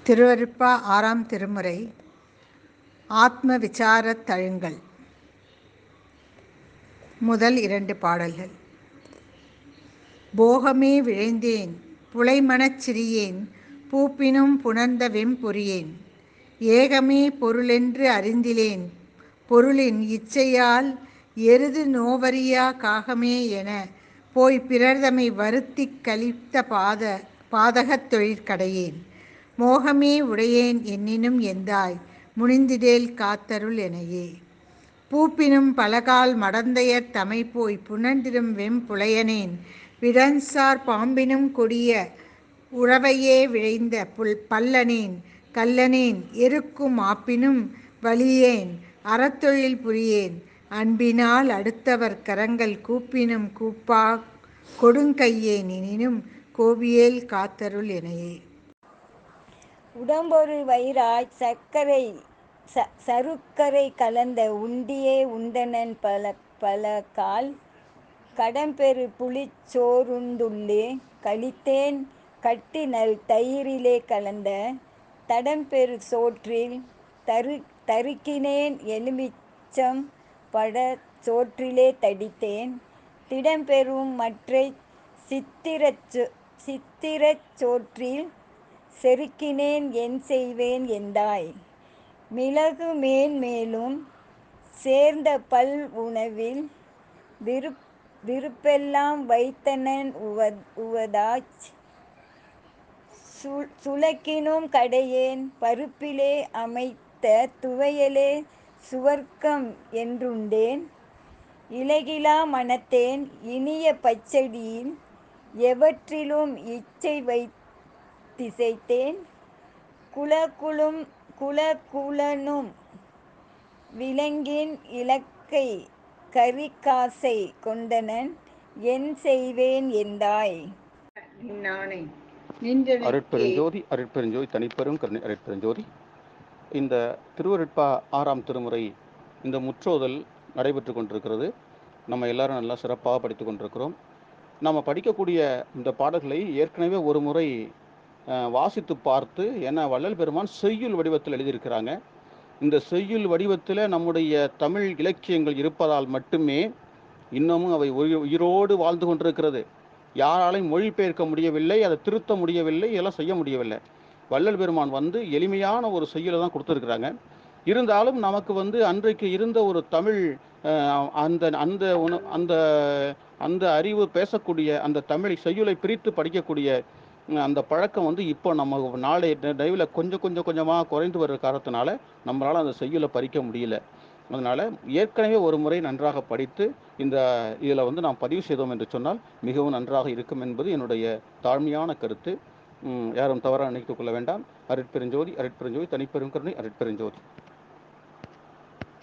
திருவருட்பா ஆறாம் திருமுறை ஆத்ம விசாரத் தழுங்கல் முதல் இரண்டு பாடல்கள் போகமே விழைந்தேன் புலைமணச் சிறியேன் பூப்பினும் புணர்ந்த வெம்பொறியேன் ஏகமே பொருளென்று அறிந்திலேன் பொருளின் இச்சையால் எருது நோவறியா காகமே என போய் பிறர்தமை வருத்திக் கழித்த பாத பாதகத் தொழிற்கடையேன் மோகமே உடையேன் என்னினும் எந்தாய் முனிந்திடேல் காத்தருள் எனையே பூப்பினும் பலகால் மடந்தையர் தமை போய் புணர்ந்திடும் வெம்புலையனேன் விடன்சார் பாம்பினும் கொடிய உழவையே விழைந்த புல் பல்லனேன் கல்லனேன் எருக்கும் ஆப்பினும் வலியேன் அறத்தொழில் புரியேன் அன்பினால் அடுத்தவர் கரங்கள் கூப்பினும் கூப்பா கொடுங்கையேன் எனினும் கோபியேல் காத்தருள் எனையே உடம்பொரு வயிறாய் சர்க்கரை ச சருக்கரை கலந்த உண்டியே உண்டனன் பல பல கால் கடம்பெரு புளிச்சோறுண்டுள்ளே கழித்தேன் கட்டி நல் தயிரிலே கலந்த தடம்பெரு சோற்றில் தரு தருக்கினேன் எலுமிச்சம் பட சோற்றிலே தடித்தேன் திடம்பெறும் மற்றை சித்திரச் சித்திரச் சோற்றில் செருக்கினேன் என் செய்வேன் எந்தாய் மிளகு மேன் மேலும் சேர்ந்த பல் உணவில் விருப் விருப்பெல்லாம் வைத்தனன் உவ உவதாச் சு சுலக்கினும் கடையேன் பருப்பிலே அமைத்த துவையலே சுவர்க்கம் என்றுண்டேன் இலகிலா மனத்தேன் இனிய பச்சடியில் எவற்றிலும் இச்சை வை திசைத்தேன் குலகுலும் குலகுலனும் விலங்கின் இலக்கை கரிக்காசை கொண்டனன் என் செய்வேன் எந்தாய் நானே அருட்பெருஞ்சோதி அருட்பெருஞ்சோதி தனிப்பெரும் கருணை அருட்பெருஞ்சோதி இந்த திருவருட்பா ஆறாம் திருமுறை இந்த முற்றோதல் நடைபெற்று கொண்டிருக்கிறது நம்ம எல்லாரும் நல்லா சிறப்பாக படித்து கொண்டிருக்கிறோம் நம்ம படிக்கக்கூடிய இந்த பாடல்களை ஏற்கனவே ஒரு முறை அஹ், வாசித்து பார்த்து ஏன்னா வள்ளல் பெருமான் செய்யுள் வடிவத்தில் எழுதியிருக்கிறாங்க இந்த செய்யுள் வடிவத்தில் நம்முடைய தமிழ் இலக்கியங்கள் இருப்பதால் மட்டுமே இன்னமும் அவை உயி- உயிரோடு வாழ்ந்து கொண்டிருக்கிறது யாராலையும் மொழிபெயர்க்க முடியவில்லை அதை திருத்த முடியவில்லை இதெல்லாம் செய்ய முடியவில்லை வள்ளல் பெருமான் வந்து எளிமையான ஒரு செய்யுளை தான் கொடுத்துருக்குறாங்க இருந்தாலும் நமக்கு வந்து அன்றைக்கு இருந்த ஒரு தமிழ் அஹ், அந்த அந்த உண அந்த அந்த அறிவு பேசக்கூடிய அந்த தமிழ் செய்யுளை பிரித்து படிக்கக்கூடிய அஹ், அந்த பழக்கம் வந்து இப்போ நம்ம நாளை டைவில் கொஞ்சம் கொஞ்சம் கொஞ்சமாக குறைந்து வர்ற காரணத்தினால நம்மளால் அந்த செய்யுளை பறிக்க முடியல அதனால் ஏற்கனவே ஒரு முறை நன்றாக படித்து இந்த இதில் வந்து நாம் பதிவு செய்தோம் என்று சொன்னால் மிகவும் நன்றாக இருக்கும் என்பது என்னுடைய தாழ்மையான கருத்து ம், யாரும் தவறாக நினைத்துக் கொள்ள வேண்டாம் அருட்பெருஞ்சோதி அருட்பெருஞ்சோதி தனிப்பெரும் கருணை அருட்பெருஞ்சோதி